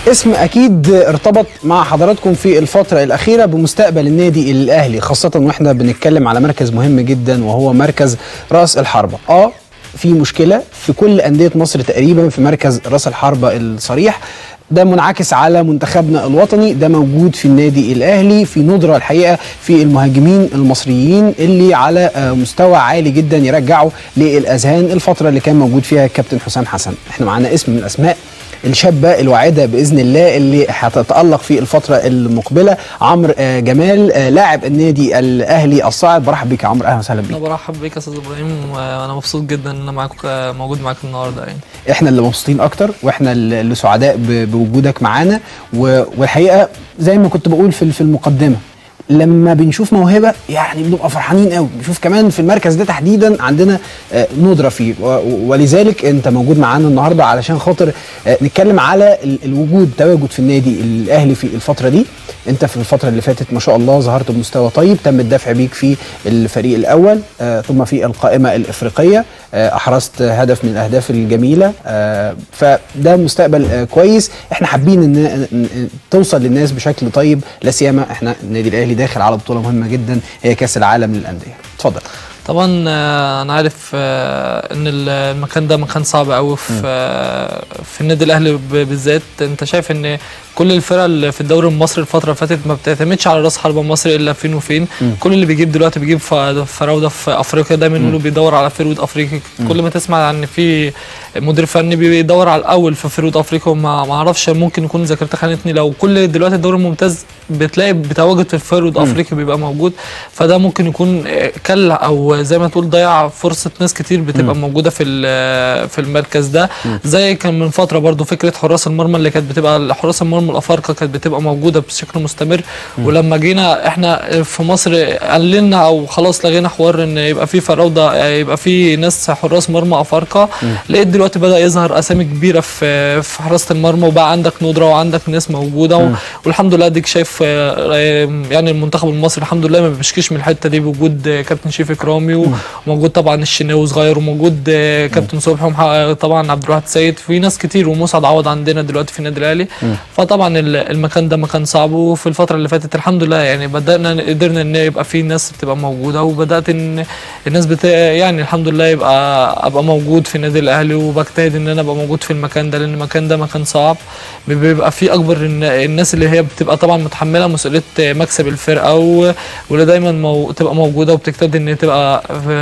اسم اكيد ارتبط مع حضراتكم في الفتره الاخيره بمستقبل النادي الاهلي خاصه واحنا بنتكلم على مركز مهم جدا وهو مركز راس الحربه اه في مشكله في كل انديه مصر تقريبا في مركز راس الحربه الصريح ده منعكس على منتخبنا الوطني ده موجود في النادي الاهلي في ندره الحقيقه في المهاجمين المصريين اللي على مستوى عالي جدا يرجعوا للاذهان الفتره اللي كان موجود فيها الكابتن حسام حسن احنا معانا اسم من الاسماء الشابه الواعده باذن الله اللي هتتالق في الفتره المقبله عمرو جمال لاعب النادي الاهلي الصاعد برحب بيك يا عمرو اهلا وسهلا بيك انا برحب بيك يا استاذ ابراهيم وانا مبسوط جدا ان انا معاك موجود معاك النهارده يعني احنا اللي مبسوطين اكتر واحنا اللي سعداء بوجودك معانا والحقيقه زي ما كنت بقول في المقدمه لما بنشوف موهبه يعني بنبقى فرحانين قوي بنشوف كمان في المركز ده تحديدا عندنا ندره فيه ولذلك انت موجود معانا النهارده علشان خاطر نتكلم على الوجود تواجد في النادي الاهلي في الفتره دي انت في الفتره اللي فاتت ما شاء الله ظهرت بمستوى طيب تم الدفع بيك في الفريق الاول ثم في القائمه الافريقيه احرزت هدف من الاهداف الجميله فده مستقبل كويس احنا حابين ان توصل للناس بشكل طيب لا سيما احنا النادي الاهلي داخل على بطوله مهمه جدا هي كاس العالم للانديه اتفضل طبعا انا عارف ان المكان ده مكان صعب قوي في في النادي الاهلي بالذات انت شايف ان كل الفرق اللي في الدوري المصري الفتره اللي فاتت ما بتعتمدش على راس حربه مصري الا فين وفين م. كل اللي بيجيب دلوقتي بيجيب فراوده في افريقيا دايما يقولوا بيدور على فرود افريقي م. كل ما تسمع ان في مدير فني بيدور على الاول في فرود افريقيا وما اعرفش ممكن يكون ذاكرتي خانتني لو كل دلوقتي الدوري الممتاز بتلاقي بتواجد في الفرود افريقي بيبقى موجود فده ممكن يكون كل او زي ما تقول ضيع فرصه ناس كتير بتبقى م. موجوده في في المركز ده م. زي كان من فتره برضو فكره حراس المرمى اللي كانت بتبقى حراس المرمى الافارقه كانت بتبقى موجوده بشكل مستمر م. ولما جينا احنا في مصر قللنا او خلاص لغينا حوار ان يبقى في فراوده يبقى في ناس حراس مرمى افارقه لقيت دلوقتي بدا يظهر اسامي كبيره في في حراسه المرمى وبقى عندك ندره وعندك ناس موجوده م. والحمد لله اديك شايف يعني المنتخب المصري الحمد لله ما بيشكيش من الحته دي بوجود كابتن شريف اكرامي وموجود طبعا الشناوي صغير وموجود كابتن صبحي طبعا عبد الواحد سيد في ناس كتير ومسعد عوض عندنا دلوقتي في النادي الاهلي فطبعا المكان ده مكان صعب وفي الفتره اللي فاتت الحمد لله يعني بدانا قدرنا ان يبقى في ناس بتبقى موجوده وبدات ان الناس بت يعني الحمد لله يبقى ابقى موجود في النادي الاهلي وبجتهد ان انا ابقى موجود في المكان ده لان المكان ده مكان صعب بيبقى فيه اكبر الناس اللي هي بتبقى طبعا متحمله مسؤوليه مكسب الفرقه واللي دايما مو تبقى موجوده وبتجتهد ان تبقى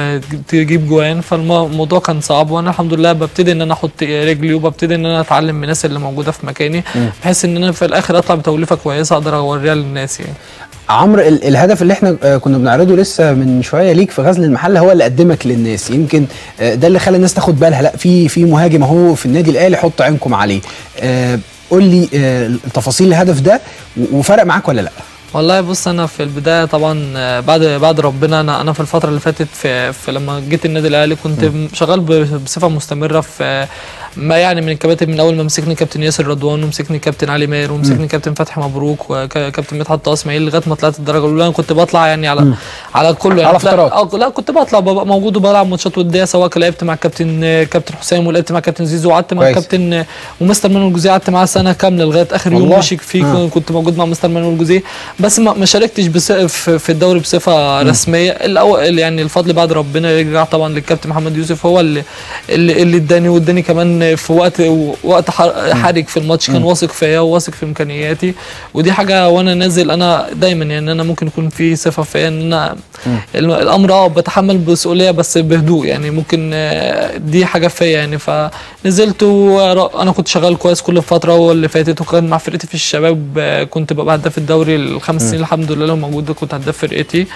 تجيب جوان فالموضوع كان صعب وانا الحمد لله ببتدي ان انا احط رجلي وببتدي ان انا اتعلم من الناس اللي موجوده في مكاني بحيث ان انا في الاخر اطلع بتوليفه كويسه اقدر اوريها للناس يعني عمرو الهدف اللي احنا كنا بنعرضه لسه من شويه ليك في غزل المحله هو اللي قدمك للناس يمكن ده اللي خلى الناس تاخد بالها لا في في مهاجم اهو في النادي الاهلي حط عينكم عليه قول لي تفاصيل الهدف ده وفرق معاك ولا لا والله بص انا في البدايه طبعا بعد بعد ربنا انا انا في الفتره اللي فاتت في, في لما جيت النادي الاهلي كنت م. شغال بصفه مستمره في ما يعني من الكباتن من اول ما مسكني كابتن ياسر رضوان ومسكني كابتن علي ماهر ومسكني كابتن فتحي مبروك وكابتن مدحت طه اسماعيل لغايه ما طلعت الدرجه الاولى انا كنت بطلع يعني على م. على كله يعني على فترات لا كنت بطلع ببقى موجود وبلعب ماتشات وديه سواء لعبت مع كابتن كابتن حسام ولعبت مع كابتن زيزو وقعدت مع كابتن ومستر مانويل الجوزيه قعدت معاه سنه كامله لغايه اخر يوم مشي فيه آه. كنت موجود مع مستر مانويل الجوزيه بس ما, ما شاركتش في الدوري بصفه م. رسميه الاول يعني الفضل بعد ربنا يرجع طبعا للكابتن محمد يوسف هو اللي اللي اداني واداني كمان في وقت وقت حرج في الماتش كان واثق فيا وواثق في امكانياتي ودي حاجه وانا نازل انا دايما يعني انا ممكن يكون في صفه فيا ان انا الامر اه بتحمل مسؤوليه بس بهدوء يعني ممكن دي حاجه فيا يعني فنزلت وانا كنت شغال كويس كل الفتره واللي فاتت وكان مع فرقتي في الشباب كنت ببقى هداف الدوري الخمس سنين الحمد لله لو موجود كنت هداف فرقتي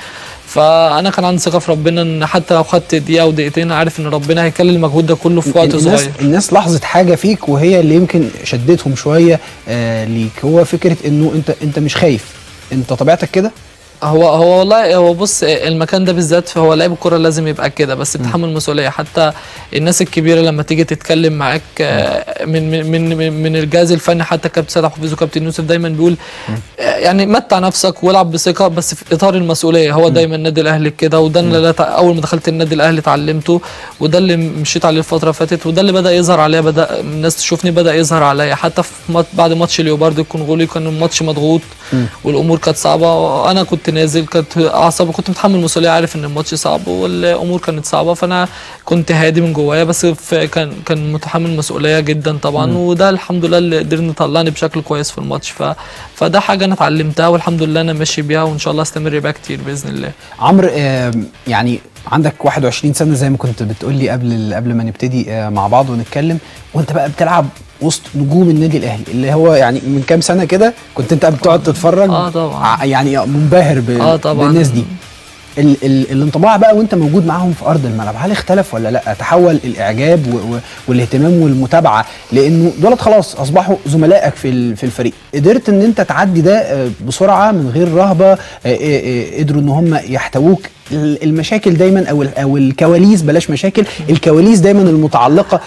فانا كان عندي ثقه في ربنا ان حتى لو خدت دقيقه او دقيقتين عارف ان ربنا هيكلل المجهود ده كله في وقت الناس صغير الناس لاحظت حاجه فيك وهي اللي يمكن شدتهم شويه آه ليك هو فكره انه انت انت مش خايف انت طبيعتك كده هو هو والله هو بص المكان ده بالذات هو لعيب الكوره لازم يبقى كده بس بتحمل مسؤوليه حتى الناس الكبيره لما تيجي تتكلم معاك آه، من من من, من الجهاز الفني حتى كابتن سيد حفيظ وكابتن يوسف دايما بيقول آه، يعني متع نفسك والعب بثقه بس في اطار المسؤوليه هو دايما النادي الاهلي كده وده اللي لا تع- اول ما دخلت النادي الاهلي اتعلمته وده اللي مشيت عليه الفتره اللي فاتت وده اللي بدا يظهر عليا بدا الناس تشوفني بدا يظهر عليا حتى في مات بعد ماتش ليوباردو الكونغولي كان الماتش مضغوط والامور كانت صعبه وانا كنت نازل كانت اعصابي كنت متحمل مسؤوليه عارف ان الماتش صعب والامور كانت صعبه فانا كنت هادي من جوايا بس في كان كان متحمل مسؤوليه جدا طبعا وده الحمد لله اللي قدرنا طلعني بشكل كويس في الماتش ف... فده حاجه انا اتعلمتها والحمد لله انا ماشي بيها وان شاء الله استمر بيها كتير باذن الله عمرو آه، يعني عندك 21 سنه زي ما كنت بتقول لي قبل قبل ما نبتدي آه، مع بعض ونتكلم وانت بقى بتلعب وسط نجوم النادي الاهلي اللي هو يعني من كام سنه كده كنت انت بتقعد تتفرج آه طبعاً. ع- يعني منبهر ب- آه طبعاً. بالناس دي ال ال الانطباع بقى وانت موجود معاهم في ارض الملعب هل اختلف ولا لا تحول الاعجاب و و والاهتمام والمتابعه لانه دولت خلاص اصبحوا زملائك في ال- في الفريق قدرت ان انت تعدي ده آه، بسرعه من غير رهبه آه، آه، آه، قدروا ان هم يحتووك ال- المشاكل دايما او ال- او الكواليس بلاش مشاكل الكواليس دايما المتعلقه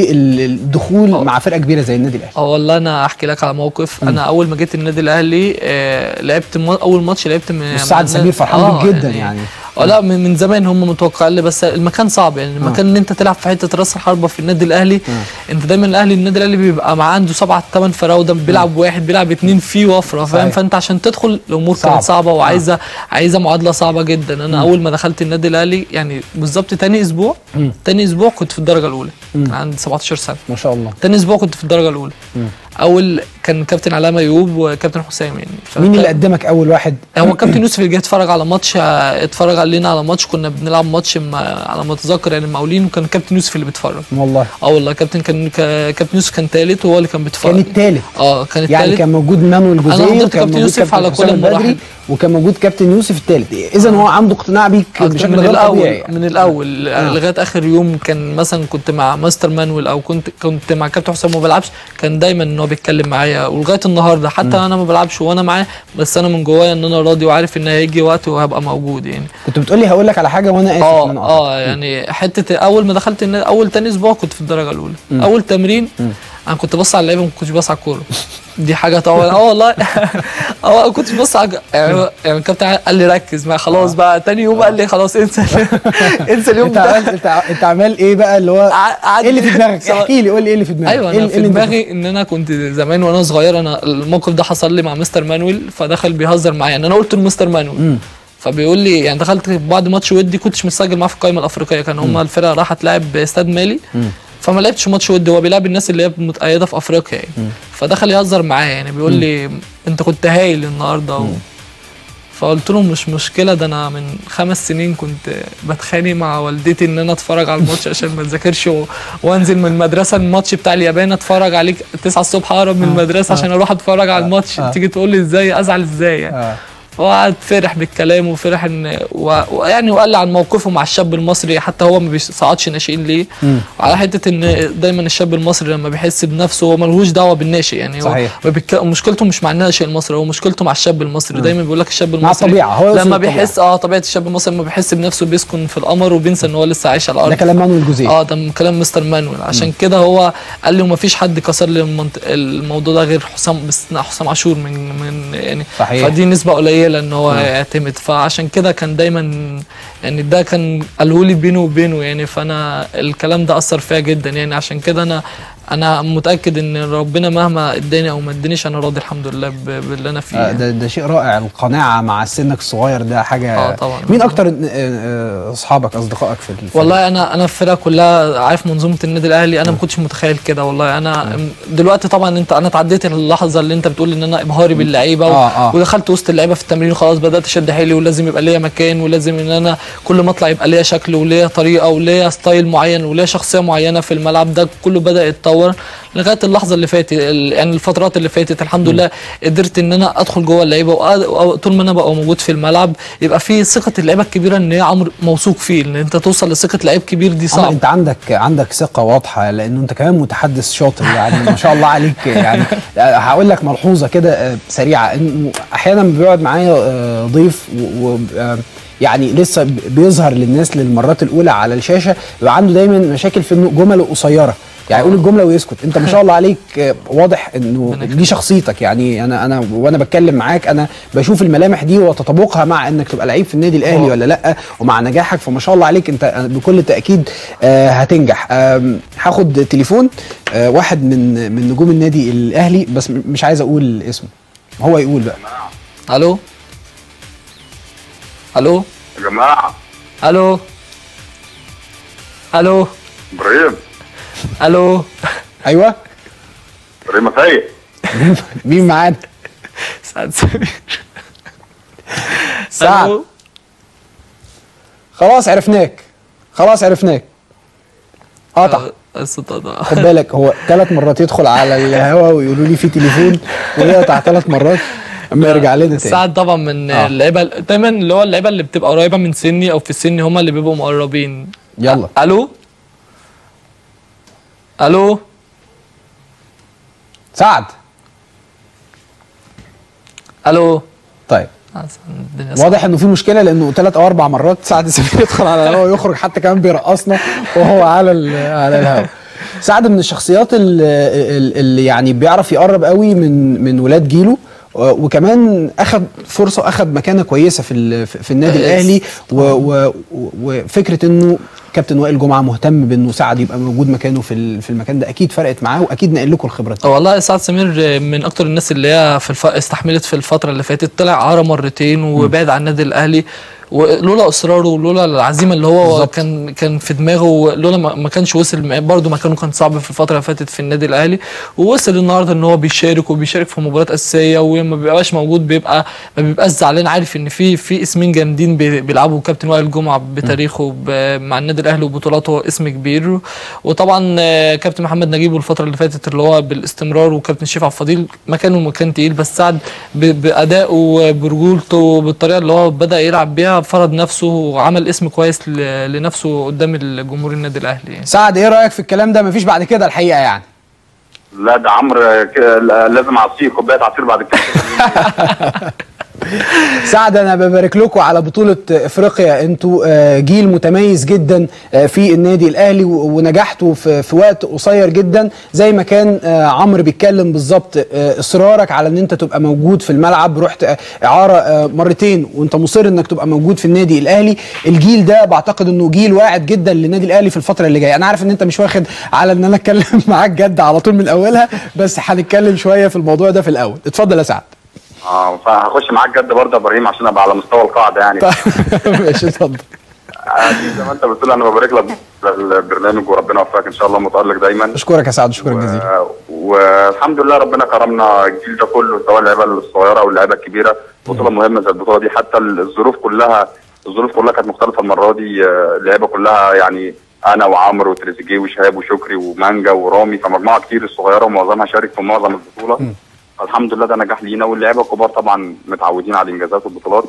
بالدخول مع فرقه كبيره زي النادي الاهلي اه والله انا احكي لك على موقف انا اول ما جيت النادي الاهلي آه لعبت م... اول ماتش لعبت من والسعد من- سمير فرحان بيك جدا يعني. اه لا من, من زمان هم متوقعين لي بس المكان صعب يعني المكان ان انت تلعب في حته راس الحربه في النادي الاهلي انت دايما الاهلي النادي الاهلي بيبقى معاه عنده سبعة ثمان فراوده بيلعب واحد بيلعب اتنين فيه وفره فاهم صحيح. فانت عشان تدخل الامور صعب. كانت صعبه وعايزه عايزه معادله صعبه جدا انا اول ما دخلت النادي الاهلي يعني بالظبط تاني اسبوع تاني اسبوع كنت في الدرجه الاولى عندي 17 سنه ما شاء الله تاني اسبوع كنت في الدرجه الاولى اول كان كابتن علامه ايوب وكابتن حسام يعني ف- مين اللي قدمك اول واحد هو كابتن يوسف اللي جه اتفرج على ماتش آه، اتفرج علينا على ماتش كنا بنلعب ماتش مع- على ما اتذكر يعني المقاولين وكان كابتن يوسف اللي بيتفرج والله اه والله كابتن كان كا- كابتن يوسف كان ثالث وهو اللي كان بيتفرج كان الثالث اه كان يعني الثالث كان موجود مانويل أنا جوزيه حضرت وكان كابتن موجود يوسف كابتن على كل حسام البدري المراحل. وكان موجود كابتن يوسف الثالث اذا هو عنده اقتناع بيك أكتر بشكل من غير الاول طبيعي يعني. من الاول لغايه اخر يوم كان مثلا كنت مع ماستر مانويل او كنت كنت مع كابتن حسام ما بلعبش كان دايما ان هو بيتكلم معايا ولغايه النهارده حتى انا ما بلعبش وانا معاه بس انا من جوايا ان انا راضي وعارف ان هيجي وقت وهبقى موجود يعني كنت بتقول لي هقول لك على حاجه وانا اسف إن اه أنا قاطعك. اه يعني حته اول ما دخلت النادي اول تاني اسبوع كنت في الدرجه الاولى اول تمرين انا كنت بص على اللعيبه ما كنتش بص على الكوره دي حاجه طبعا اه والله اه كنت بص على يعني يعني الكابتن قال لي ركز ما خلاص بقى تاني يوم قال لي خلاص انسى انسى اليوم انت ده عملت انت ع- انت عمال ايه بقى اللي هو ع- ايه اللي في دماغك سواء- احكي لي قول لي ايه اللي في دماغك ايوه إيه انا اللي- في إيه اللي انت- دماغي ان انا كنت زمان وانا صغير انا الموقف ده حصل لي مع مستر مانويل فدخل بيهزر معايا يعني انا قلت لمستر مانويل فبيقول لي يعني دخلت بعد ماتش ودي كنتش مسجل معاه في القائمه الافريقيه كان هم الفرقه راحت تلعب استاد مالي فما لعبتش ماتش ودي هو بيلعب الناس اللي هي متأيده في افريقيا يعني فدخل يهزر معايا يعني بيقول لي انت كنت هايل النهارده و... فقلت له مش مشكله ده انا من خمس سنين كنت بتخانق مع والدتي ان انا اتفرج على الماتش عشان ما اذاكرش و... وانزل من المدرسه الماتش بتاع اليابان اتفرج عليه 9 الصبح اهرب من المدرسه عشان اروح اتفرج على الماتش آه. تيجي تقول لي ازاي ازعل ازاي يعني آه. هو قعد فرح بالكلام وفرح ان و- ويعني وقال لي عن موقفه مع الشاب المصري حتى هو ما بيصعدش ناشئين ليه وعلى حته ان دايما الشاب المصري لما بيحس بنفسه هو ملهوش دعوه بالناشئ يعني هو صحيح. ما بيك... مشكلته مش مع الناشئ المصري هو مشكلته مع الشاب المصري دايما بيقول لك الشاب مع المصري الطبيعة، هو يقصد لما الطبيعة. بيحس اه طبيعه الشاب المصري لما بيحس بنفسه بيسكن في القمر وبينسى ان هو لسه عايش على الارض ده كلام مانويل جوزيه اه ده من كلام مستر مانويل عشان كده هو قال لي وما فيش حد كسر لي المنط... الموضوع ده غير حسام باستثناء حسام عاشور من من يعني صحيح. فدي نسبه قليله ان هو يعتمد فعشان كده كان دايما يعني ده كان قاله لي بينه وبينه يعني فانا الكلام ده اثر فيا جدا يعني عشان كده انا انا متاكد ان ربنا مهما اداني او ما ادانيش انا راضي الحمد لله ب- باللي انا فيه آه، يعني. ده ده شيء رائع القناعه مع سنك الصغير ده حاجه آه، طبعاً. مين اكتر آه، آه، اصحابك اصدقائك في الفريق؟ والله انا انا الفرقه كلها عارف منظومه النادي الاهلي انا ما كنتش متخيل كده والله انا دلوقتي طبعا انت انا اتعديت اللحظه اللي انت بتقول ان انا ابهاري باللعيبه و- آه، آه. ودخلت وسط اللعيبه في التمرين وخلاص بدات اشد حيلي ولازم يبقى ليا مكان ولازم ان انا كل ما اطلع يبقى ليا شكل وليا طريقه وليا ستايل معين وليا شخصيه معينه في الملعب ده كله بدا يتطور بتطور لغايه اللحظه اللي فاتت ال- يعني الفترات اللي فاتت الحمد لله قدرت ان انا ادخل جوه اللعيبه وأ- وطول ما انا ببقى موجود في الملعب يبقى في ثقه اللعيبه الكبيره ان هي عمر موثوق فيه ان انت توصل لثقه لعيب كبير دي عمر صعب انت عندك عندك ثقه واضحه لانه انت كمان متحدث شاطر يعني ما شاء الله عليك يعني هقول لك ملحوظه كده آه، سريعه انه احيانا بيقعد معايا آه، ضيف و و- آه، يعني لسه ب- بيظهر للناس للمرات الاولى على الشاشه بيبقى عنده دايما مشاكل في انه جمله قصيره يعني يقول الجمله ويسكت انت ما شاء الله عليك آه، واضح انه دي شخصيتك يعني انا انا وانا بتكلم معاك انا بشوف الملامح دي وتطابقها مع انك تبقى لعيب في النادي الاهلي ولا لا ومع نجاحك فما شاء الله عليك انت بكل تاكيد آه، هتنجح آم، هاخد تليفون آه، واحد من من نجوم النادي الاهلي بس م- مش عايز اقول اسمه هو يقول بقى الو الو يا جماعة الو الو ابراهيم الو ايوه ابراهيم فايق مين معانا سعد سمير سعد ألو؟ خلاص عرفناك خلاص عرفناك قطع آه، الصوت قطع. خد بالك هو ثلاث مرات يدخل على الهوا ويقولوا لي في تليفون ويقطع ثلاث مرات اما يرجع لنا تاني سعد طبعا من آه. اللعيبه دايما اللي هو اللعيبه اللي بتبقى قريبه من سني او في سني هم اللي بيبقوا مقربين يلا الو الو سعد الو طيب آه، الدنيا صعبة. واضح انه في مشكله لانه ثلاث او اربع مرات سعد سمير يدخل على الهواء ويخرج حتى كمان بيرقصنا وهو على ال- على الهواء سعد من الشخصيات اللي, اللي يعني بيعرف يقرب قوي من من ولاد جيله و- وكمان اخذ فرصه واخذ مكانه كويسه في ال- في النادي آه، الاهلي و- و- و- وفكره انه كابتن وائل جمعه مهتم بانه سعد يبقى موجود مكانه في ال- في المكان ده اكيد فرقت معاه واكيد نقل لكم الخبره دي والله سعد سمير من اكتر الناس اللي هي في الف... استحملت في الفتره اللي فاتت طلع عاره مرتين وبعد عن النادي الاهلي ولولا اصراره ولولا العزيمه اللي هو بالظبط. كان كان في دماغه لولا ما ما كانش وصل برضه مكانه كان صعب في الفتره اللي فاتت في النادي الاهلي ووصل النهارده ان هو بيشارك وبيشارك في مباريات اساسيه ولما بيبقاش موجود بيبقى ما بيبقاش زعلان عارف ان في في اسمين جامدين بي- بيلعبوا كابتن وائل جمعه بتاريخه ب- مع النادي الاهلي وبطولاته اسم كبير وطبعا آه، كابتن محمد نجيب والفتره اللي فاتت اللي هو بالاستمرار وكابتن شريف عبد الفضيل مكانه مكان تقيل بس سعد ب- بادائه وبرجولته بالطريقه اللي هو بدا يلعب بيها فرض نفسه وعمل اسم كويس ل- لنفسه قدام الجمهور النادي الاهلي يعني. سعد ايه رايك في الكلام ده مفيش بعد كده الحقيقه يعني لا ده عمرو كده لازم عصير كوبايه عصير بعد كده سعد انا ببارك لكم على بطوله افريقيا انتوا آه، جيل متميز جدا آه، في النادي الاهلي و- ونجحتوا في في وقت قصير جدا زي ما كان آه، عمرو بيتكلم بالظبط آه، اصرارك على ان انت تبقى موجود في الملعب رحت آه، اعاره آه، مرتين وانت مصر انك تبقى موجود في النادي الاهلي الجيل ده بعتقد انه جيل واعد جدا للنادي الاهلي في الفتره اللي جايه انا عارف ان انت مش واخد على ان انا اتكلم معاك جد على طول من اولها بس هنتكلم شويه في الموضوع ده في الاول اتفضل يا سعد اه فهخش معاك جد برضه يا ابراهيم عشان ابقى على مستوى القاعده يعني ماشي اتفضل أكيد زي ما انت بتقول انا ببارك لك البرنامج وربنا يوفقك ان شاء الله متالق دايما اشكرك يا سعد شكرا جزيلا و- والحمد لله ربنا كرمنا الجيل ده كله سواء اللعيبه الصغيره او اللعيبه الكبيره بطوله مهمه زي البطوله دي حتى الظروف كلها الظروف كلها كانت مختلفه المره دي آه، اللعيبه كلها يعني انا وعمرو وتريزيجيه وشهاب وشكري ومانجا ورامي فمجموعه كتير الصغيره ومعظمها شارك في معظم البطوله الحمد لله ده نجاح لينا واللعيبه الكبار طبعا متعودين على الانجازات والبطولات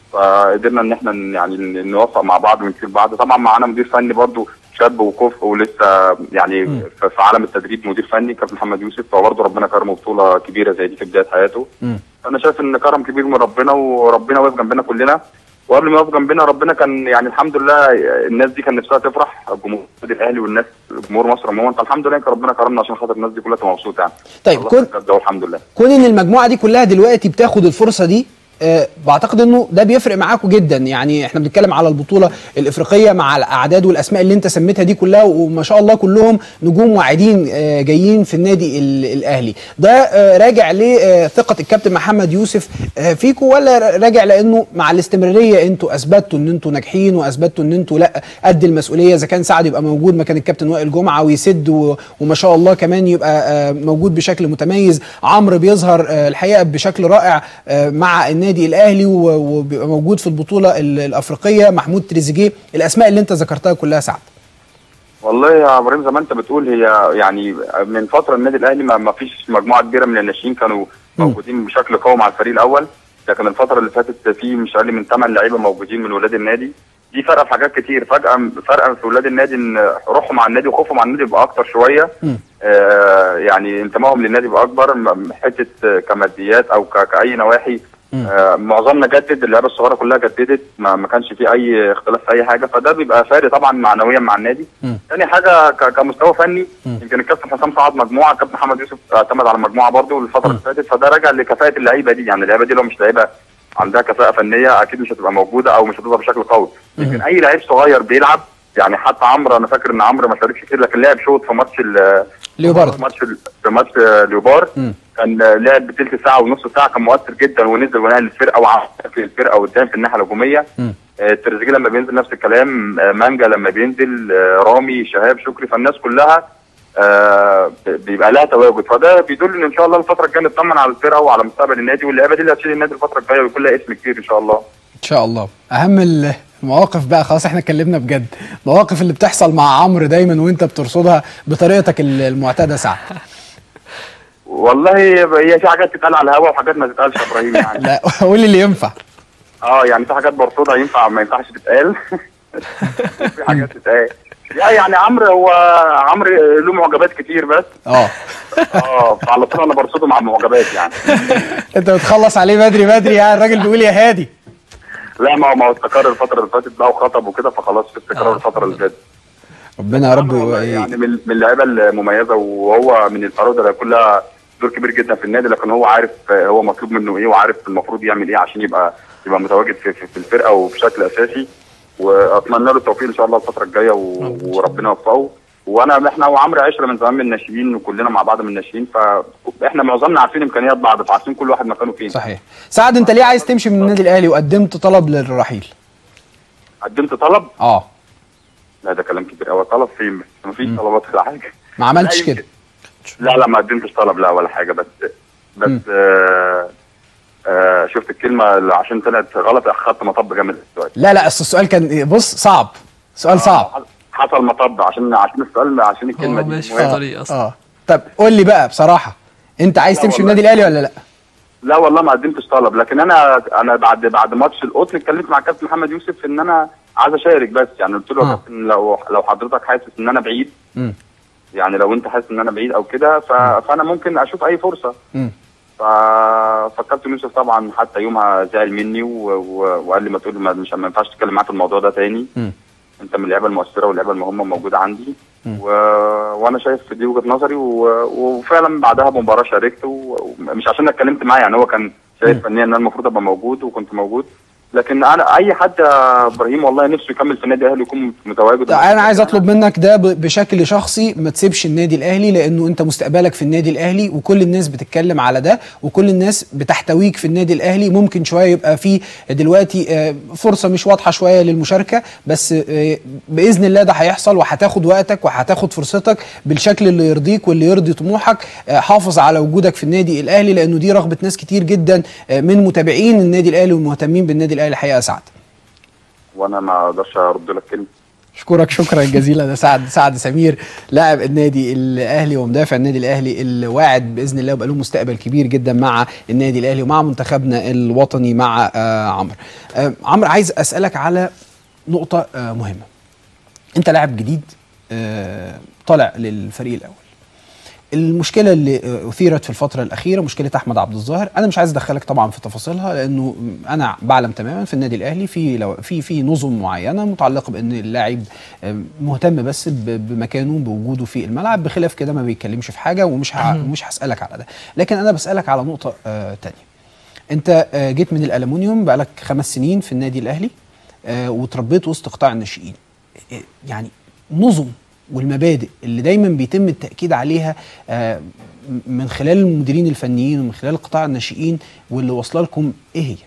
فقدرنا ان احنا ن- يعني ن- نوفق مع بعض ونكسب بعض طبعا معانا مدير فني برضو شاب وكفء ولسه يعني في في عالم التدريب مدير فني كابتن محمد يوسف فبرضه ربنا كرمه بطوله كبيره زي دي في بدايه حياته انا شايف ان كرم كبير من ربنا وربنا واقف جنبنا كلنا وقبل ما يقف جنبنا ربنا كان يعني الحمد لله الناس دي كان نفسها تفرح جمهور النادي الاهلي والناس جمهور مصر عموما فالحمد لله كان ربنا كرمنا عشان خاطر الناس دي كلها تبقى مبسوطه يعني طيب، الله كن- بجد والحمد لله كون ان المجموعه دي كلها دلوقتي بتاخد الفرصه دي آه، بعتقد انه ده بيفرق معاكم جدا يعني احنا بنتكلم على البطوله الافريقيه مع الاعداد والاسماء اللي انت سميتها دي كلها وما شاء الله كلهم نجوم واعدين آه، جايين في النادي ال- الاهلي ده آه، راجع لثقه الكابتن محمد يوسف آه، فيكم ولا راجع لانه مع الاستمراريه انتوا اثبتوا ان انتوا ناجحين واثبتوا ان انتوا لا قد المسؤوليه اذا كان سعد يبقى موجود مكان الكابتن وائل جمعه ويسد و- وما شاء الله كمان يبقى آه، موجود بشكل متميز عمرو بيظهر آه، الحقيقه بشكل رائع آه، مع النادي الاهلي و- وبيبقى موجود في البطوله ال- الافريقيه محمود تريزيجيه الاسماء اللي انت ذكرتها كلها سعد والله يا ابراهيم زي ما انت بتقول هي يعني من فتره النادي الاهلي ما ما فيش مجموعه كبيره من الناشئين كانوا موجودين بشكل قوي مع الفريق الاول لكن الفتره اللي فاتت في مش اقل من 8 لعيبه موجودين من ولاد النادي دي فرقه في حاجات كتير فجاه فرقه في ولاد النادي ان روحهم على النادي وخوفهم على النادي يبقى اكتر شويه آه يعني انتمائهم للنادي يبقى اكبر م- حته آه، كماديات او ك- كاي نواحي آه معظمنا جدد اللعيبه الصغيره كلها جددت ما, ما كانش في اي اختلاف في اي حاجه فده بيبقى فارق طبعا معنويا مع النادي تاني حاجه ك- كمستوى فني يمكن الكابتن حسام صعد مجموعه الكابتن محمد يوسف اعتمد على مجموعه برضه الفتره اللي فاتت فده راجع لكفاءه اللعيبه دي يعني اللعيبه دي لو مش لعيبه عندها كفاءه فنيه اكيد مش هتبقى موجوده او مش هتظهر بشكل قوي يمكن اي لعيب صغير بيلعب يعني حتى عمرو انا فاكر ان عمرو ما شاركش كتير لكن لعب شوط في ماتش ال- ليوبارد. في ماتش ال- في ماتش ليوبار كان لعب بتلت ساعه ونص ساعه كان مؤثر جدا ونزل ونقل الفرقه وعمل في الفرقه قدام في الناحيه الهجوميه آه، تريزيجيه لما بينزل نفس الكلام آه، مانجا لما بينزل آه، رامي شهاب شكري فالناس كلها آه، ب- بيبقى لها تواجد فده بيدل ان ان شاء الله الفتره الجايه نطمن على الفرقه وعلى مستقبل النادي واللعيبه دي اللي هتشيل النادي الفتره الجايه ويكون لها اسم كتير ان شاء الله ان شاء الله اهم المواقف بقى خلاص احنا اتكلمنا بجد المواقف اللي بتحصل مع عمرو دايما وانت بترصدها بطريقتك ال- المعتاده سعد والله هي في حاجات تتقال على الهوا وحاجات ما تتقالش يا ابراهيم يعني لا قول اللي ينفع اه يعني في حاجات برصودها ينفع ما ينفعش تتقال في حاجات تتقال لا يعني عمرو هو عمرو له معجبات كتير بس اه اه فعلى طول انا برصده مع المعجبات يعني انت بتخلص عليه بدري بدري يعني الراجل بيقول يا هادي لا ما هو ما هو استقر الفتره اللي فاتت بقى وخطب وكده فخلاص في استقرار الفتره اللي فاتت ربنا يا رب والله ي- يعني من من اللعيبه المميزه وهو من الفراوده اللي هيكون لها دور كبير جدا في النادي لكن هو عارف آه، هو مطلوب منه ايه وعارف المفروض يعمل ايه عشان يبقى يبقى متواجد في, في, في الفرقه وبشكل اساسي واتمنى له التوفيق ان شاء الله الفتره الجايه و- وربنا يوفقه وانا احنا وعمرو عشره من زمان من الناشئين وكلنا مع بعض من الناشئين فاحنا معظمنا عارفين امكانيات بعض فعارفين كل واحد مكانه فين صحيح سعد انت ليه عايز تمشي من النادي الاهلي وقدمت طلب للرحيل قدمت طلب اه لا ده كلام كبير قوي طلب فين ما فيش طلبات ولا حاجه ما عملتش لا كده يمكن. لا لا ما قدمتش طلب لا ولا حاجه بس بس آه آه شفت الكلمه اللي عشان طلعت غلط اخدت مطب جامد دلوقتي لا لا اصل السؤال كان بص صعب سؤال صعب حصل مطب عشان عشان السؤال عشان الكلمه هو دي ماشي مهمة. في طريق اصلا اه طب قول لي بقى بصراحه انت عايز لا تمشي من والله. النادي الاهلي ولا لا لا والله ما قدمتش طلب لكن انا انا بعد بعد ماتش القطن اتكلمت مع الكابتن محمد يوسف ان انا عايز اشارك بس يعني قلت له يا آه. كابتن لو لو حضرتك حاسس ان انا بعيد مم. يعني لو انت حاسس ان انا بعيد او كده ف... فانا ممكن اشوف اي فرصه مم. ف... فالكابتن يوسف طبعا حتى يومها زعل مني و... و... وقال لي ما تقول ما مش ما ينفعش تتكلم معاه في الموضوع ده تاني مم. انت من اللعيبه المؤثره واللعيبه المهمه موجوده عندي و... وانا شايف دي وجهه نظري و... وفعلا بعدها بمباراه شاركت و- ومش عشان أنا اتكلمت معاه يعني هو كان شايف فنيا ان انا المفروض ابقى موجود وكنت موجود لكن انا اي حد يا ابراهيم والله نفسه يكمل في النادي الاهلي يكون متواجد انا عايز اطلب منك ده ب- بشكل شخصي ما تسيبش النادي الاهلي لانه انت مستقبلك في النادي الاهلي وكل الناس بتتكلم على ده وكل الناس بتحتويك في النادي الاهلي ممكن شويه يبقى في دلوقتي آه، فرصه مش واضحه شويه للمشاركه بس آه، باذن الله ده هيحصل وهتاخد وقتك وهتاخد فرصتك بالشكل اللي يرضيك واللي يرضي طموحك آه، حافظ على وجودك في النادي الاهلي لانه دي رغبه ناس كتير جدا آه، من متابعين النادي الاهلي والمهتمين بالنادي الاهلي الحقيقه يا سعد وانا ما اقدرش ارد لك كلمه اشكرك شكرا جزيلا ده سعد سعد سمير لاعب النادي الاهلي ومدافع النادي الاهلي اللي واعد باذن الله يبقى له مستقبل كبير جدا مع النادي الاهلي ومع منتخبنا الوطني مع آه عمرو آه عمرو عايز اسالك على نقطه آه مهمه انت لاعب جديد آه طالع للفريق الاول المشكله اللي آه، اثيرت في الفتره الاخيره مشكله احمد عبد الظاهر انا مش عايز ادخلك طبعا في تفاصيلها لانه انا بعلم تماما في النادي الاهلي في لو في في نظم معينه متعلقه بان اللاعب آه، مهتم بس ب- بمكانه بوجوده في الملعب بخلاف كده ما بيتكلمش في حاجه ومش ه- ومش هسالك على ده لكن انا بسالك على نقطه آه تانية انت آه، جيت من الالومنيوم بقالك خمس سنين في النادي الاهلي آه، وتربيت وسط قطاع الناشئين آه، يعني نظم والمبادئ اللي دايما بيتم التاكيد عليها آه، م- من خلال المديرين الفنيين ومن خلال قطاع الناشئين واللي واصله لكم ايه هي؟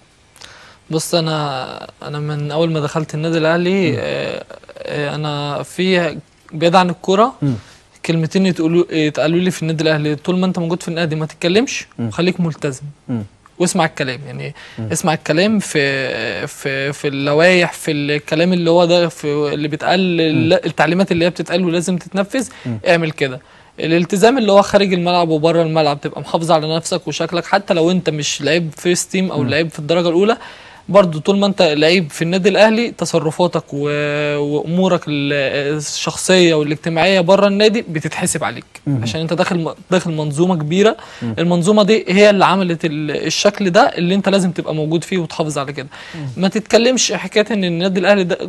بص انا انا من اول ما دخلت النادي الاهلي آه، آه، انا في بعيد عن الكوره كلمتين يتقولوا يتقالوا لي في النادي الاهلي طول ما انت موجود في النادي ما تتكلمش وخليك ملتزم مم. واسمع الكلام يعني اسمع الكلام في في في اللوائح في الكلام اللي هو ده في اللي بيتقال التعليمات اللي هي بتتقال ولازم تتنفذ اعمل كده الالتزام اللي هو خارج الملعب وبره الملعب تبقى محافظ على نفسك وشكلك حتى لو انت مش لعيب فيرست تيم او لعيب في الدرجه الاولى برضو طول ما انت لعيب في النادي الاهلي تصرفاتك و... وامورك ال- الشخصيه والاجتماعيه بره النادي بتتحسب عليك عشان انت داخل داخل منظومه كبيره المنظومه دي هي اللي عملت ال- الشكل ده اللي انت لازم تبقى موجود فيه وتحافظ على كده ما تتكلمش حكايه ان النادي الاهلي ده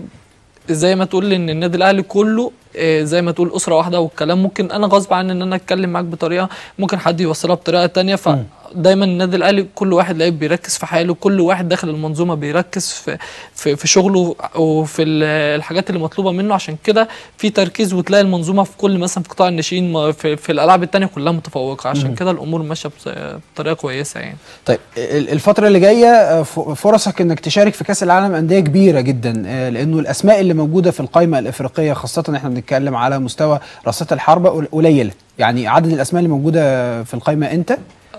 زي ما تقول ان النادي الاهلي كله آه، زي ما تقول اسره واحده والكلام ممكن انا غصب عني ان انا اتكلم معاك بطريقه ممكن حد يوصلها بطريقه تانية فدايما النادي الاهلي كل واحد لعيب بيركز في حاله كل واحد داخل المنظومه بيركز في في, في شغله وفي ال- الحاجات اللي مطلوبه منه عشان كده في تركيز وتلاقي المنظومه في كل مثلا في قطاع الناشئين ما- في, في الالعاب التانية كلها متفوقه عشان كده الامور ماشيه بط- بطريقه كويسه يعني طيب ال- الفترة اللي جاية آه، ف- فرصك انك تشارك في كأس العالم أندية كبيرة جدا آه، لأنه الأسماء اللي موجودة في القائمة الإفريقية خاصة احنا بنتكلم على مستوى رصات الحربة قل- قليلة يعني عدد الأسماء اللي موجودة في القائمة أنت